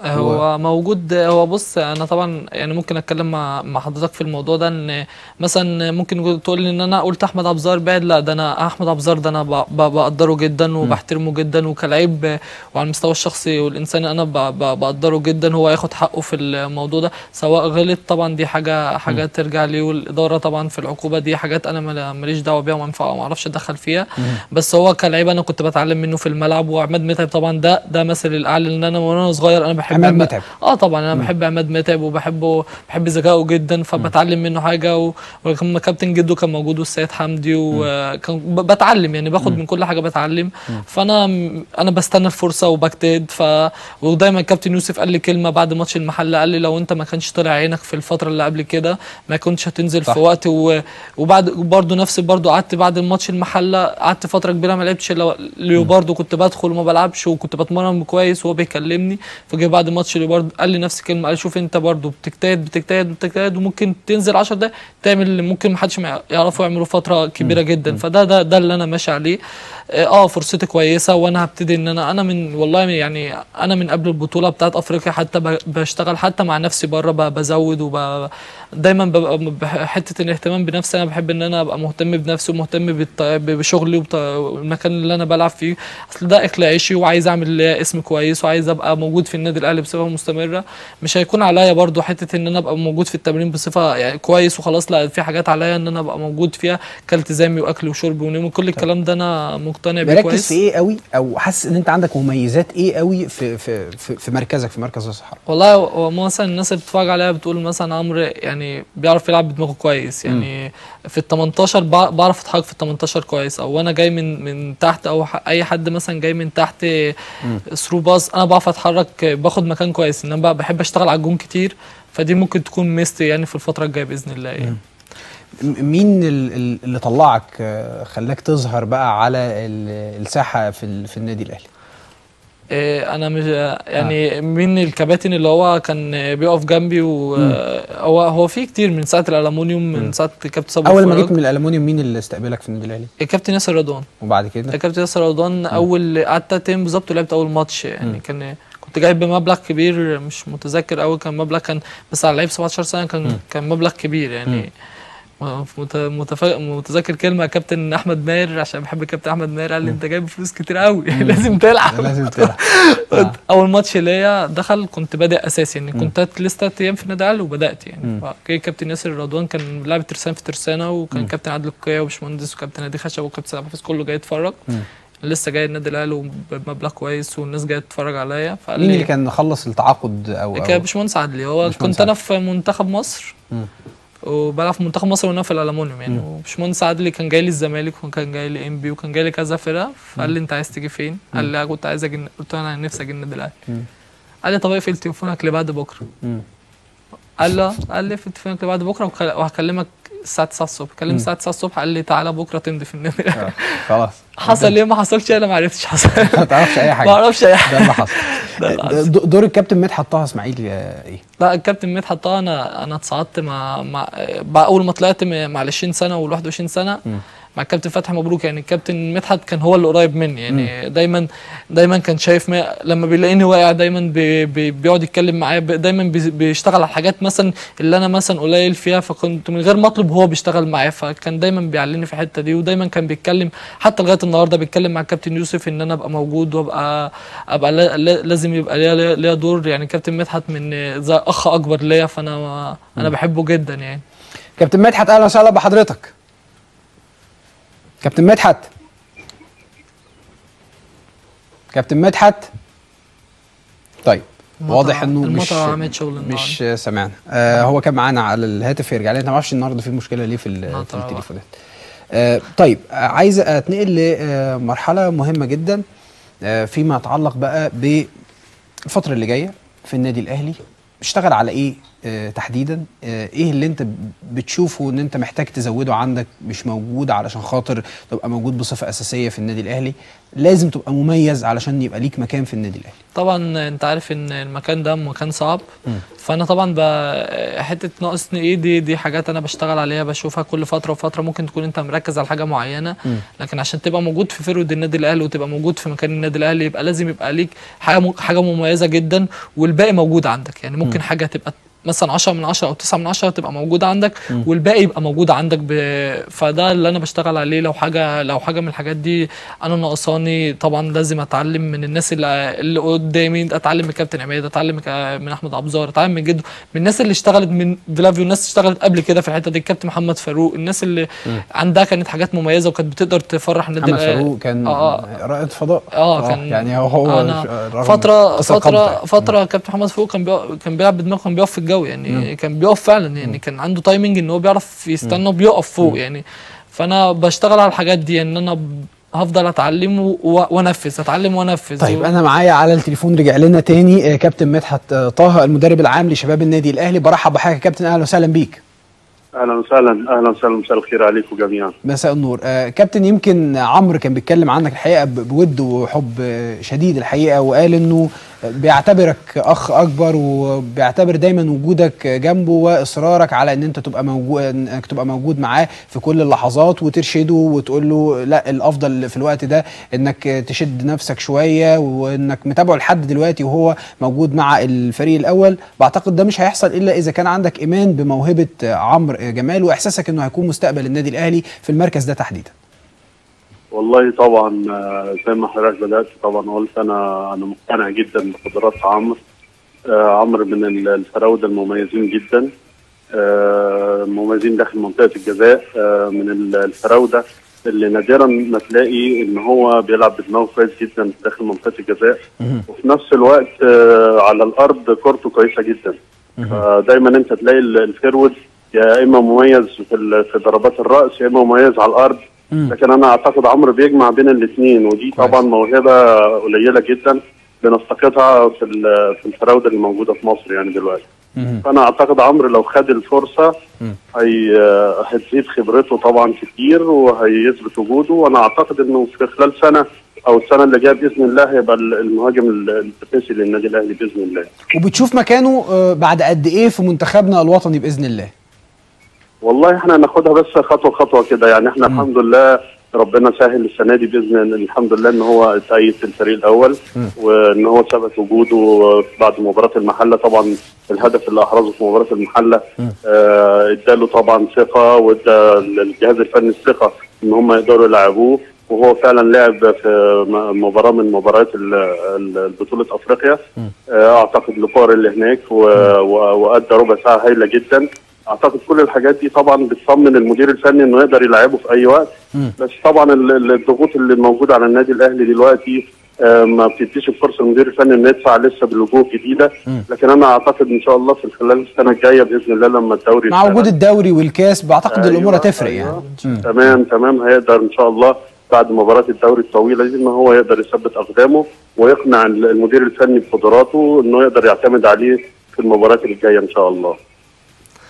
هو موجود هو بص انا طبعا يعني ممكن اتكلم مع مع حضرتك في الموضوع ده ان مثلا ممكن تقول لي ان انا قلت احمد ابزار بعد لا ده انا احمد ابزار ده انا ب- ب- بقدره جدا وبحترمه جدا وكلاعب وعلى المستوى الشخصي والانساني انا ب- ب- بقدره جدا هو ياخد حقه في الموضوع ده سواء غلط طبعا دي حاجه حاجه ترجع ليه والاداره طبعا في العقوبه دي حاجات انا مال- ماليش دعوه بيها وما ينفع- ما اعرفش اتدخل فيها بس هو كلاعب انا كنت بتعلم منه في الملعب وعماد متعب طبعا ده ده مثل الاعلى لان انا وانا صغير انا بحب عماد عماد- متعب. اه طبعا انا بحب عماد متعب وبحبه بحب ذكائه جدا فبتعلم منه حاجه و- وكان كابتن جده كان موجود والسيد حمدي وكان ب- بتعلم يعني باخد من كل حاجه بتعلم فانا انا بستنى الفرصه وبجتهد ف ودايما كابتن يوسف قال لي كلمه بعد ماتش المحله قال لي لو انت ما كانش طلع عينك في الفتره اللي قبل كده ما كنتش هتنزل صح. في وقت و... وبعد برضه نفس برضه قعدت بعد الماتش المحله قعدت فتره كبيره ما لعبتش لو- ليوباردو كنت بدخل وما بلعبش وكنت بتمرن كويس وهو بيكلمني فجه بعد ماتش ليوباردو قال لي نفس الكلمه قال شوف انت برضه بتجتهد بتجتهد بتجتهد وممكن تنزل 10 دقايق تعمل اللي ممكن ما حدش ما يعرفوا يعملوا فتره كبيره جدا فده ده ده اللي انا ماشي عليه اه فرصتي كويسه وانا هبتدي ان انا انا من والله يعني انا من قبل البطوله بتاعت افريقيا حتى ب- بشتغل حتى مع نفسي بره ب- بزود وب دايما ببقى بح- حته الاهتمام بنفسي انا بحب ان انا ابقى مهتم بنفسي ومهتم بالط- بشغلي وبط- والمكان اللي انا بلعب فيه اصل ده اكل عيشي وعايز اعمل اسم كويس وعايز ابقى موجود في النادي الاهلي بصفه مستمره مش هيكون عليا برضو حته ان انا ابقى موجود في التمرين بصفه يعني كويس وخلاص لا في حاجات عليا ان انا ابقى موجود فيها كالتزامي واكل وشرب ونوم وكل الكلام ده انا مقتنع بيه مركز كويس في ايه قوي او حاسس ان انت عندك مميزات ايه قوي في في في, في مركزك في مركز راس الحربة والله هو مثلا الناس اللي بتتفرج عليها بتقول مثلا عمرو يعني بيعرف يلعب بدماغه كويس يعني في ال 18 بع- بعرف اتحرك في ال 18 كويس او انا جاي من من تحت او ح- اي حد مثلا جاي من تحت ثرو باص انا بعرف اتحرك باخد مكان كويس انما بقى بحب اشتغل على الجون كتير فدي ممكن تكون ميزتي يعني في الفتره الجايه باذن الله يعني م- مين ال- ال- اللي طلعك آه، خلاك تظهر بقى على ال- الساحه في ال- في النادي الاهلي إيه انا مش يعني من الكباتن اللي هو كان بيقف جنبي وهو هو في كتير من ساعه الالومنيوم من ساعه كابتن صبري اول ما فراج. جيت من الالومنيوم مين اللي استقبلك في النادي الاهلي كابتن ياسر رضوان وبعد كده كابتن ياسر رمضان اول قعدت تلات ايام بالظبط ولعبت اول ماتش يعني كان كنت جايب بمبلغ كبير مش متذكر قوي كان مبلغ كان بس على لعيب 17 سنه كان كان مبلغ كبير يعني مت- متف... متذكر كلمه كابتن احمد ماهر عشان بحب كابتن احمد ماهر قال لي انت جايب فلوس كتير قوي لازم تلعب لازم تلعب آه. اول ماتش ليا دخل كنت بادئ اساسي يعني كنت تلات- لسه تلات ايام في النادي الاهلي وبدات يعني فجاي كابتن ياسر رضوان كان لاعب ترسانه في ترسانه وكان كابتن عادل القيا وباشمهندس وكابتن نادي خشب وكابتن سلام حافظ كله جاي يتفرج لسه جاي النادي الاهلي بمبلغ كويس والناس جايه تتفرج عليا فقال مين لي اللي كان خلص التعاقد او, كان أو باشمهندس عدلي هو باشمهندس كنت انا في منتخب مصر مم. وبلعب في منتخب مصر وانا في الالومنيوم يعني وباشمهندس عدلي كان جاي لي الزمالك وكان جاي لي ام بي وكان جاي لي كذا فرقه فقال لي انت عايز تيجي فين؟ قال لي كنت عايز اجي قلت له انا نفسي اجي النادي الاهلي مم. قال لي طب اقفل تليفونك لبعد بكره مم. قال له قال لي اقفل تليفونك لبعد بكره وخل- وهكلمك الساعه 9 الصبح كلم الساعه 9 الصبح قال لي تعالى بكره تمضي في النادي آه. خلاص حصل ليه ما حصلش انا ما عرفتش حصل ما تعرفش اي حاجه ما اعرفش اي ده حاجه اللي حصل ده اللي حصل. د- دور الكابتن مدحت طه اسماعيل آه، ايه لا الكابتن مدحت طه انا انا اتصعدت مع مع بقى اول ما طلعت م- مع ال 20 سنه وال 21 سنه مع الكابتن فتحي مبروك يعني الكابتن مدحت كان هو اللي قريب مني يعني دايما دايما كان شايف ما لما بيلاقيني واقع دايما بي بي بيقعد يتكلم معايا ب- دايما بي بيشتغل على الحاجات مثلا اللي انا مثلا قليل فيها فكنت من غير ما اطلب هو بيشتغل معايا فكان دايما بيعلمني في الحته دي ودايما كان بيتكلم حتى لغايه النهارده بيتكلم مع الكابتن يوسف ان انا ابقى موجود وابقى ابقى لا- لا- لازم يبقى ليا ليا دور يعني كابتن مدحت من زي اخ اكبر ليا فانا انا بحبه جدا يعني كابتن مدحت اهلا وسهلا بحضرتك كابتن مدحت كابتن مدحت طيب المطر- واضح انه مش المطر عملت شغل مش سامعنا آه هو كان معانا على الهاتف يرجع لنا ما اعرفش النهارده في مشكله ليه في, ال- في المطر التليفونات آه طيب آه، عايز اتنقل لمرحله مهمه جدا آه فيما يتعلق بقى بالفتره اللي جايه في النادي الاهلي اشتغل على ايه آه تحديدا آه ايه اللي انت بتشوفه ان انت محتاج تزوده عندك مش موجود علشان خاطر تبقى موجود بصفه اساسيه في النادي الاهلي لازم تبقى مميز علشان يبقى ليك مكان في النادي الاهلي طبعا انت عارف ان المكان ده مكان صعب فانا طبعا ب- حته ناقصني ايه دي دي حاجات انا بشتغل عليها بشوفها كل فتره وفتره ممكن تكون انت مركز على حاجه معينه لكن عشان تبقى موجود في فرود النادي الاهلي وتبقى موجود في مكان النادي الاهلي يبقى لازم يبقى ليك حاجه م- حاجه مميزه جدا والباقي موجود عندك يعني ممكن حاجه تبقى مثلا 10 من 10 او 9 من 10 تبقى موجوده عندك والباقي يبقى موجود عندك ب... فده اللي انا بشتغل عليه لو حاجه لو حاجه من الحاجات دي انا ناقصاني طبعا لازم اتعلم من الناس اللي, اللي قدامي اتعلم من كابتن عماد اتعلم ك- من احمد عبزار اتعلم من جده من الناس اللي اشتغلت من فلافيو الناس اشتغلت قبل كده في الحته دي الكابتن محمد فاروق الناس اللي عندها كانت حاجات مميزه وكانت بتقدر تفرح النادي محمد الأهلي. فاروق كان آه، رائد فضاء اه كان يعني هو هو انا الراجل فتره قصة فتره قامته. فتره كابتن محمد فاروق كان بيقف كان بيلعب بدماغه كان بيقف في الجو يعني كان بيقف فعلا يعني كان عنده تايمنج ان هو بيعرف يستنى وبيقف فوق يعني فانا بشتغل على الحاجات دي ان انا ب- هفضل اتعلم و- وانفذ اتعلم وانفذ طيب و- انا معايا على التليفون رجع لنا تاني آه، كابتن مدحت آه، طه المدرب العام لشباب النادي الاهلي برحب بحضرتك يا كابتن اهلا وسهلا بيك اهلا وسهلا اهلا وسهلا مساء الخير عليكم جميعا مساء النور آه كابتن يمكن عمرو كان بيتكلم عنك الحقيقه ب- بود وحب آه، شديد الحقيقه وقال انه بيعتبرك اخ اكبر وبيعتبر دايما وجودك جنبه واصرارك على ان انت تبقى موجود انك تبقى موجود معاه في كل اللحظات وترشده وتقول له لا الافضل في الوقت ده انك تشد نفسك شويه وانك متابعه لحد دلوقتي وهو موجود مع الفريق الاول بعتقد ده مش هيحصل الا اذا كان عندك ايمان بموهبه عمرو جمال واحساسك انه هيكون مستقبل النادي الاهلي في المركز ده تحديدا والله طبعا آه، زي ما حضرتك بدات طبعا قلت انا انا مقتنع جدا بقدرات عمرو آه، عمرو من ال- الفراوده المميزين جدا آه، مميزين داخل منطقه الجزاء آه، من ال- الفراوده اللي نادرا ما تلاقي ان هو بيلعب بدماغه كويس جدا داخل منطقه الجزاء وفي نفس الوقت آه، على الارض كورته كويسه جدا فدايما انت تلاقي ال- الفيرود يا اما مميز في ال- في ضربات الراس يا اما مميز على الارض لكن انا اعتقد عمرو بيجمع بين الاثنين ودي كويس. طبعا موهبه قليله جدا بنفتقدها في ال- في الفراوده اللي موجوده في مصر يعني دلوقتي فانا اعتقد عمرو لو خد الفرصه هي هتزيد خبرته طبعا كتير وهيثبت وجوده وانا اعتقد انه في خلال سنه او السنه اللي جايه باذن الله هيبقى ال- المهاجم ال- الاساسي للنادي الاهلي باذن الله وبتشوف مكانه آه، بعد قد ايه في منتخبنا الوطني باذن الله والله احنا هناخدها بس خطوه خطوه كده يعني احنا الحمد لله ربنا سهل السنه دي باذن الله الحمد لله ان هو اتأيد في الفريق الاول وان هو ثبت وجوده بعد مباراه المحله طبعا الهدف اللي احرزه في مباراه المحله آه، اداله طبعا ثقه وادى الجهاز الفني الثقه ان هم يقدروا يلعبوه وهو فعلا لعب في م- مباراه من مباريات ال- ال- بطوله افريقيا آه، اعتقد لفار اللي هناك و- و- وادى ربع ساعه هايله جدا اعتقد كل الحاجات دي طبعا بتطمن المدير الفني انه يقدر يلعبه في اي وقت بس طبعا ال- ال- الضغوط اللي موجوده على النادي الاهلي دلوقتي آه، ما بتديش الفرصه للمدير الفني انه يدفع لسه بالوجوه الجديده لكن انا اعتقد ان شاء الله في خلال السنه الجايه باذن الله لما الدوري مع يشتغل- وجود الدوري والكاس بعتقد أيوة، الامور هتفرق أيوة. يعني مم. تمام تمام هيقدر ان شاء الله بعد مباراه الدوري الطويله دي ان هو يقدر يثبت اقدامه ويقنع المدير الفني بقدراته انه يقدر يعتمد عليه في المباريات اللي جايه ان شاء الله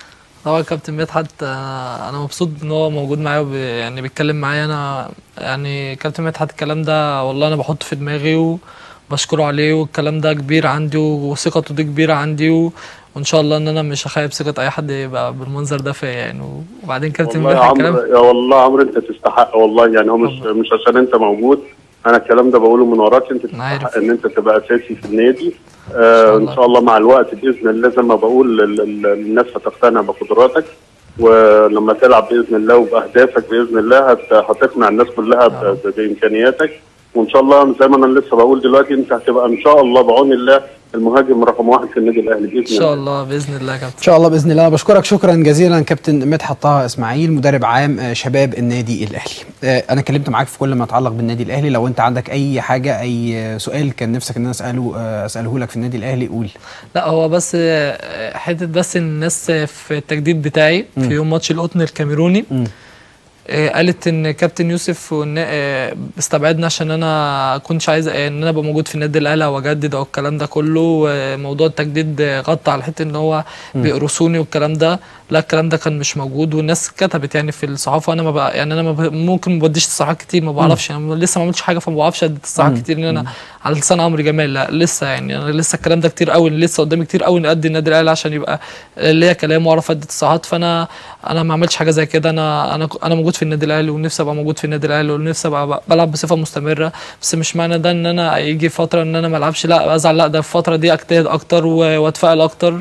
طبعا كابتن مدحت آه، انا مبسوط ان هو موجود معايا وب- يعني بيتكلم معايا انا يعني كابتن مدحت الكلام ده والله انا بحطه في دماغي وبشكره عليه والكلام ده كبير عندي وثقته دي كبيره عندي و... وان شاء الله ان انا مش هخيب ثقه اي حد يبقى بالمنظر ده فيا يعني وبعدين كابتن والله يا مدحت عمرو الكلام يا والله عمرو انت تستحق والله يعني هو مش مش عشان انت موجود انا الكلام ده بقوله من وراك انت أنا عارف. تستحق ان انت تبقى اساسي في النادي شاء آه الله. ان شاء الله مع الوقت باذن الله زي ما بقول ال- ال- الناس هتقتنع بقدراتك ولما تلعب باذن الله وباهدافك باذن الله هت- هتقنع الناس كلها ب- ب- بامكانياتك وان شاء الله زي ما انا لسه بقول دلوقتي انت هتبقى ان شاء الله بعون الله المهاجم رقم واحد في النادي الاهلي باذن ان الله شاء الله باذن الله يا كابتن ان شاء الله باذن الله انا بشكرك شكرا جزيلا كابتن مدحت طه اسماعيل مدرب عام آه، شباب النادي الاهلي آه، انا اتكلمت معاك في كل ما يتعلق بالنادي الاهلي لو انت عندك اي حاجه اي آه، سؤال كان نفسك ان انا اساله آه، اساله لك في النادي الاهلي قول لا هو بس آه، حته بس الناس في التجديد بتاعي في يوم ماتش القطن الكاميروني مم. آه، قالت ان كابتن يوسف والنا- آه، استبعدنا عشان انا كنتش عايز آه، ان انا ابقى موجود في النادي الاهلي او اجدد او الكلام ده كله آه، موضوع التجديد آه، غطى على حته ان هو بيقرصوني والكلام ده لا الكلام ده كان مش موجود والناس كتبت يعني في الصحافه وانا ما بقى يعني انا ما ب- ممكن ما بديش تصريحات كتير ما بعرفش يعني لسه ما عملتش حاجه فما بعرفش ادي تصريحات كتير ان انا على لسان عمرو جمال لا لسه يعني انا لسه الكلام ده كتير قوي لسه قدامي كتير قوي نأدي النادي الاهلي عشان يبقى ليا كلام واعرف ادي تصريحات فانا انا ما عملتش حاجه زي كده انا انا انا موجود في النادي الاهلي ونفسي ابقى موجود في النادي الاهلي ونفسي ابقى ب- بلعب بصفه مستمره بس مش معنى ده ان انا يجي فتره ان انا ما العبش لا ازعل لا ده الفتره دي اجتهد اكتر و- واتفائل اكتر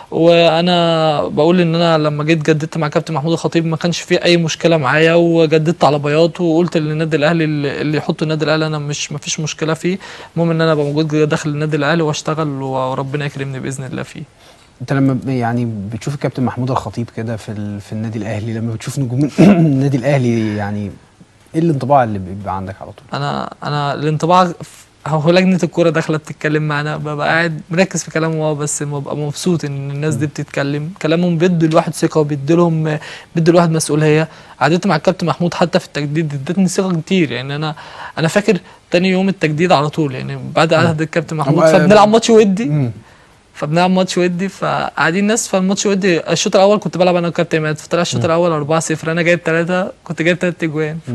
وانا بقول ان انا لما جيت جددت مع كابتن محمود الخطيب ما كانش في اي مشكله معايا وجددت على بياض وقلت للنادي الاهلي اللي اللي يحط النادي الاهلي انا مش ما فيش مشكله فيه المهم ان انا ابقى موجود داخل النادي الاهلي واشتغل وربنا يكرمني باذن الله فيه انت لما ب- يعني بتشوف الكابتن محمود الخطيب كده في ال- في النادي الاهلي لما بتشوف نجوم النادي الاهلي يعني ايه الانطباع اللي بيبقى عندك على طول انا انا الانطباع ف- هو لجنه الكوره داخله بتتكلم معانا ببقى قاعد مركز في كلامهم اه بس ببقى مبسوط ان الناس دي بتتكلم كلامهم بيدي الواحد ثقه وبيدي لهم بيدي الواحد مسؤوليه قعدت مع الكابتن محمود حتى في التجديد ادتني ثقه كتير يعني انا انا فاكر تاني يوم التجديد على طول يعني بعد عهد الكابتن محمود هو- فبنلعب ماتش ودي مم. فبنلعب ماتش ودي فقاعدين ناس فالماتش ودي الشوط الاول كنت بلعب انا وكابتن عماد فطلع الشوط الاول 4 0 انا جايب ثلاثه كنت جايب ثلاث اجوان ف...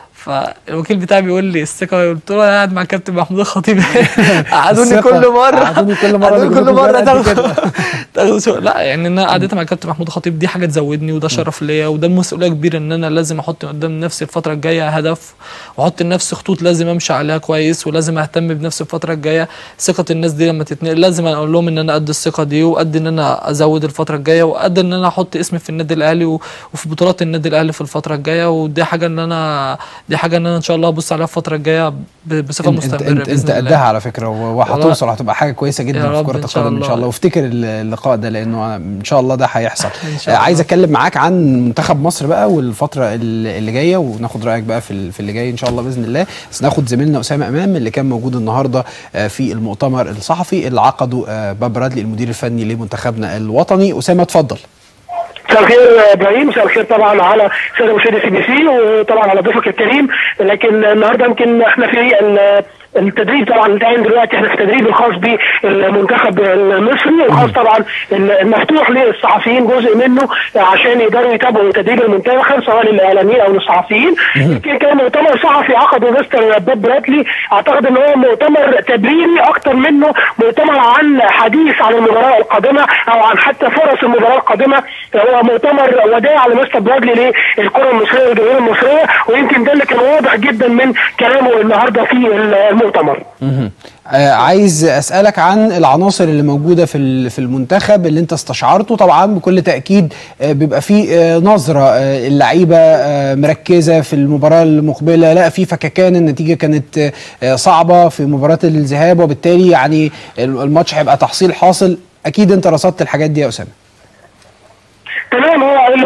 فالوكيل بتاعي بيقول لي الثقه قلت له انا قاعد مع كابتن محمود الخطيب قعدوني الثقة. كل مره قعدوني كل مرة قعدوني كل بيجيبوا مره جوان قد تاخدوا تاخدوا شغل. لا يعني ان انا قعدت مع كابتن محمود الخطيب دي حاجه تزودني وده شرف ليا وده مسؤوليه كبيره ان انا لازم احط قدام نفسي الفتره الجايه هدف واحط لنفسي خطوط لازم امشي عليها كويس ولازم اهتم بنفسي الفتره الجايه ثقه الناس دي لما تتنقل لازم اقول لهم ان انا قد الثقه دي وقد ان انا ازود الفتره الجايه وقد ان انا احط اسمي في النادي الاهلي و- وفي بطولات النادي الاهلي في الفتره الجايه ودي حاجه ان انا دي حاجه ان انا ان شاء الله ابص عليها الفتره الجايه ب- بصفه انت انت, مستمره انت, انت باذن الله قدها على فكره و- وهتوصل هتبقى حاجه كويسه يا جدا في رب كره إن شاء القدم ان شاء الله. الله وافتكر ال- اللقاء ده لانه ان شاء الله ده هيحصل إن شاء آه، عايز الله. اتكلم معاك عن منتخب مصر بقى والفتره ال- اللي جايه وناخد رايك بقى في ال- في اللي جاي ان شاء الله باذن الله بس ناخد زميلنا اسامه امام اللي كان موجود النهارده آه، في المؤتمر الصحفي اللي عقده آه، باب رادلي المدير الفني لمنتخبنا الوطني اسامه اتفضل مساء الخير يا ابراهيم مساء الخير طبعا على ساده مشاهدي سي بي سي وطبعا على ضيفك الكريم لكن النهارده يمكن احنا في ال- التدريب طبعا الان دلوقتي احنا في التدريب الخاص بالمنتخب المصري الخاص طبعا المفتوح للصحفيين جزء منه عشان يقدروا يتابعوا تدريب المنتخب سواء للاعلاميين او للصحفيين يمكن كان مؤتمر صحفي عقده مستر باب براتلي اعتقد ان هو مؤتمر تبريري اكتر منه مؤتمر عن حديث عن المباراه القادمه او عن حتى فرص المباراه القادمه هو مؤتمر وداع لمستر برادلي للكره المصريه والجماهير المصريه ويمكن ده اللي كان واضح جدا من كلامه النهارده في المؤتمر مهم. آه عايز اسالك عن العناصر اللي موجوده في ال- في المنتخب اللي انت استشعرته طبعا بكل تاكيد آه بيبقى في آه نظره آه اللعيبه آه مركزه في المباراه المقبله لا في فككان النتيجه كانت آه آه صعبه في مباراه الذهاب وبالتالي يعني الماتش هيبقى تحصيل حاصل اكيد انت رصدت الحاجات دي يا اسامه تمام هو الواضح طبعا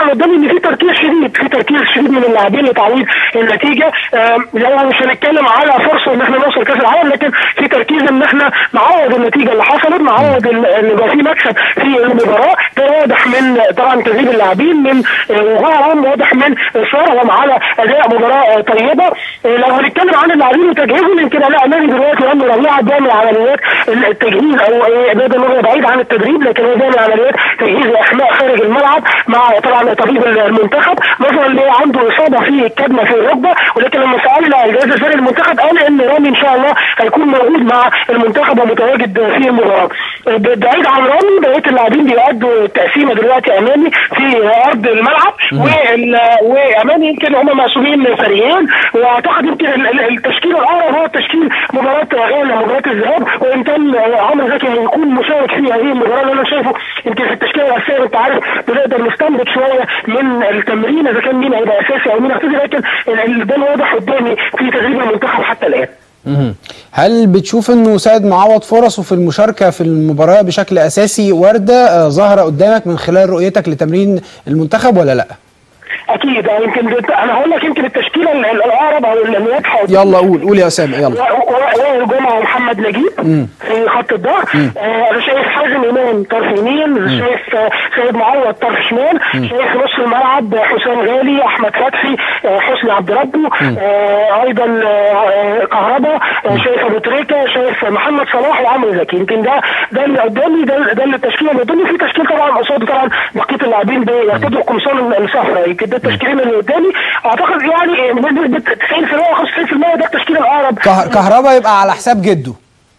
طبعا قدامي ان في تركيز شديد في تركيز شديد من اللاعبين لتعويض النتيجه آه، لو مش هنتكلم على فرصه ان احنا نوصل كاس العالم لكن في تركيز ان احنا نعوض النتيجه اللي حصلت نعوض ال- ان يبقى في مكسب في المباراه ده واضح من طبعا تدريب اللاعبين من آه، وجوههم واضح من اصرارهم على اداء مباراه آه، طيبه آه، لو هنتكلم عن اللاعبين وتجهيزهم يمكن لا نادي دلوقتي رامي ربيعه بيعمل عمليات التجهيز او آه، نقدر نقول بعيد عن التدريب لكن هو بيعمل عمليات تجهيز واحماء خارج الملعب مع طبعا طبيب المنتخب نظرا اللي عنده اصابه في الكدمه في الركبه ولكن لما سالنا الجهاز الفني للمنتخب قال ان رامي ان شاء الله هيكون موجود مع المنتخب ومتواجد في المباراه. ب- بعيد عن رامي بقيه اللاعبين بيأدوا التقسيمه دلوقتي امامي في ارض الملعب وال- وامامي يمكن هم مقسومين فريقين واعتقد يمكن ال- ال- التشكيل الاقرب هو تشكيل مباراه غانا مباراه الذهاب وان كان عمرو زكي هيكون مشارك في هذه المباراه اللي انا شايفه يمكن في التشكيله الاساسيه انت عارف بنقدر نستنبط شويه من التمرين اذا كان مين هيبقى اساسي او مين هيعتزل لكن ال- ال- ده الواضح قدامي في تدريب المنتخب حتى الان. مهم. هل بتشوف انه سيد معوض فرصه في المشاركه في المباراه بشكل اساسي وارده آه، ظاهره قدامك من خلال رؤيتك لتمرين المنتخب ولا لا؟ اكيد آه، يمكن ده- انا هقول لك يمكن التشكيله ال- ال- الاقرب او ال- الواضحه يلا قول قول يا اسامه يلا وائل جمعه ومحمد نجيب في خط الظهر آه، انا شايف حازم امام طرف يمين شايف آه، سيد معوض طرف شمال شايف نص الملعب حسام غالي احمد فتحي آه، حسني عبد ربه آه، ايضا آه، آه، كهربا آه، شايف ابو تريكه شايف محمد صلاح وعمرو زكي يمكن ده ده اللي قدامي ده ده اللي التشكيله اللي قدامي في تشكيل طبعا قصاده طبعا بقيه اللاعبين بيرتدوا القمصان الصفراء يمكن ده التشكيلين اللي قدامي اعتقد يعني بنسبه 90% او 95% ده التشكيل الاقرب كه- كهربا يبقى على حساب جده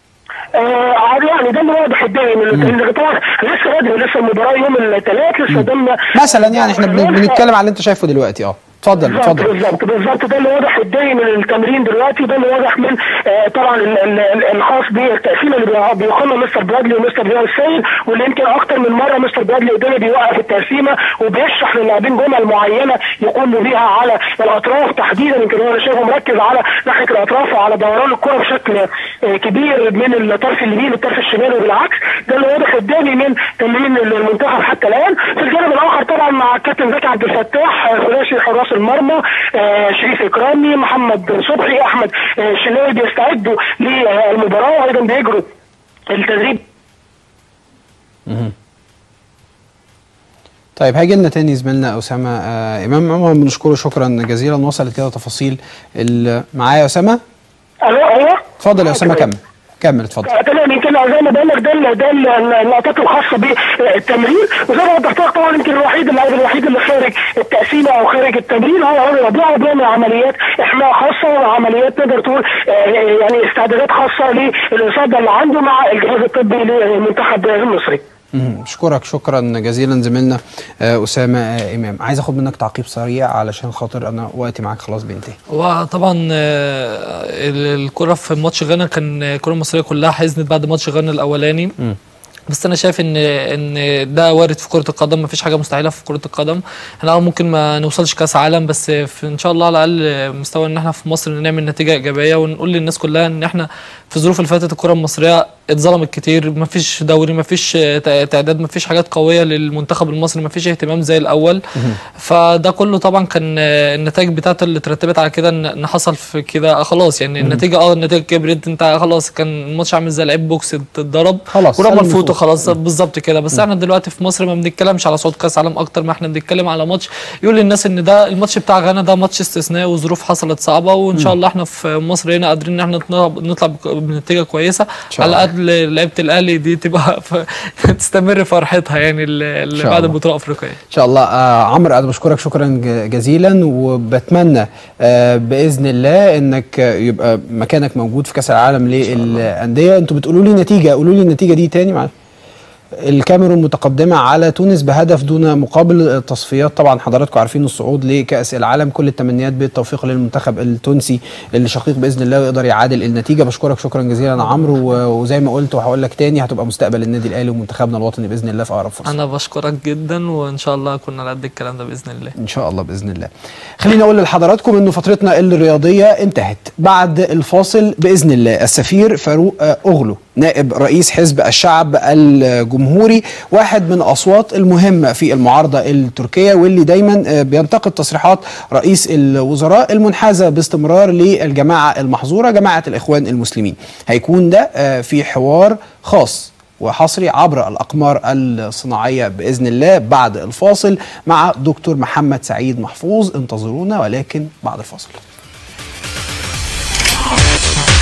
آه عادي يعني ده اللي واضح قدامي من اللي طبعا لسه بدري لسه المباراه يوم الثلاث لسه قدامنا مثلا يعني احنا بن- بنتكلم على اللي انت شايفه دلوقتي اه اتفضل بالظبط اتفضل بالظبط بالظبط ده اللي واضح قدامي من التمرين دلوقتي ده اللي واضح من آه طبعا ال- ال- ال- الخاص بالتقسيمه اللي بيع- بيقيمها مستر برادلي ومستر رياض السيد واللي يمكن اكتر من مره مستر برادلي قدامي بيوقف التقسيمه وبيشرح للاعبين جمل معينه يقوموا بيها على الاطراف تحديدا يمكن هو انا شايفه مركز على ناحيه الاطراف وعلى دوران الكره بشكل آه كبير من الطرف اليمين للطرف الشمالي وبالعكس ده اللي واضح قدامي من تمرين المنتخب حتى الان في الجانب الاخر طبعا مع الكابتن زكي عبد الفتاح آه، ثلاثي حراس المرمى آه، شريف اكرامي محمد صبحي احمد آه، شناوي بيستعدوا للمباراه وايضا بيجروا التدريب طيب هيجي لنا تاني زميلنا اسامه آه امام عمر بنشكره شكرا جزيلا وصلت كده تفاصيل ال- معايا يا اسامه الو ايوه اتفضل يا اسامه كمل كمل اتفضل آه، تمام يمكن زي ما بقول لك ده ال- ده ال- اللقطات الخاصه بالتمرين وزي ما وضحت لك طبعا يمكن الوحيد اللاعب الوحيد اللي خارج التقسيمه او خارج التمرين هو رامي ربيعه بيعمل عمليات احماء خاصه وعمليات تقدر تقول آه، يعني استعدادات خاصه للاصابه اللي عنده مع الجهاز الطبي للمنتخب المصري. مهم. اشكرك شكرا جزيلا زميلنا آه اسامه آه امام عايز اخد منك تعقيب سريع علشان خاطر انا وقتي معاك خلاص بينتهي وطبعا آه، ال- الكرة في ماتش غانا كان الكرة المصرية كلها حزنت بعد ماتش غانا الأولاني بس انا شايف ان ان ده وارد في كره القدم مفيش حاجه مستحيله في كره القدم احنا اه ممكن ما نوصلش كاس عالم بس في ان شاء الله على الاقل مستوى ان احنا في مصر نعمل نتيجه ايجابيه ونقول للناس كلها ان احنا في الظروف اللي فاتت الكره المصريه اتظلمت كتير مفيش دوري مفيش تع- تعداد مفيش حاجات قويه للمنتخب المصري مفيش اهتمام زي الاول فده كله طبعا كان آه، النتائج بتاعته اللي اترتبت على كده ان إن حصل في كده آه، خلاص يعني النتيجه اه النتيجه كبرت انت خلاص كان الماتش عامل زي لعيب بوكس اتضرب خلاص، كره سلم ملفوته فوق. خلاص بالظبط كده بس احنا دلوقتي في مصر ما بنتكلمش على صعود كاس عالم اكتر ما احنا بنتكلم على ماتش يقول للناس ان ده الماتش بتاع غانا ده ماتش استثنائي وظروف حصلت صعبه وان شاء الله احنا في مصر هنا قادرين ان احنا نطلع- نطلع بك- بنتيجه كويسه شاء على الله. الاقل لعيبه الاهلي دي تبقى ف- تستمر فرحتها يعني اللي اللي شاء بعد الله. البطوله الافريقيه ان شاء الله آه عمرو انا بشكرك شكرا ج- جزيلا وبتمنى آه باذن الله انك آه، يبقى مكانك موجود في كاس العالم للانديه انتوا بتقولوا لي نتيجه قولوا لي النتيجه دي تاني معلش الكاميرون متقدمة على تونس بهدف دون مقابل التصفيات طبعا حضراتكم عارفين الصعود لكأس العالم كل التمنيات بالتوفيق للمنتخب التونسي اللي شقيق بإذن الله ويقدر يعادل النتيجة بشكرك شكرا جزيلا عمرو و- وزي ما قلت وهقول لك تاني هتبقى مستقبل النادي الأهلي ومنتخبنا الوطني بإذن الله في أقرب فرصة انا بشكرك جدا وان شاء الله اكون على قد الكلام ده باذن الله ان شاء الله باذن الله خليني اقول لحضراتكم انه فترتنا الرياضيه انتهت بعد الفاصل باذن الله السفير فاروق آه، اغلو نائب رئيس حزب الشعب الجمهوري واحد من الاصوات المهمه في المعارضه التركيه واللي دايما آه، بينتقد تصريحات رئيس الوزراء المنحازه باستمرار للجماعه المحظوره جماعه الاخوان المسلمين هيكون ده آه، في حوار خاص وحصري عبر الأقمار الصناعية بإذن الله بعد الفاصل مع دكتور محمد سعيد محفوظ انتظرونا ولكن بعد الفاصل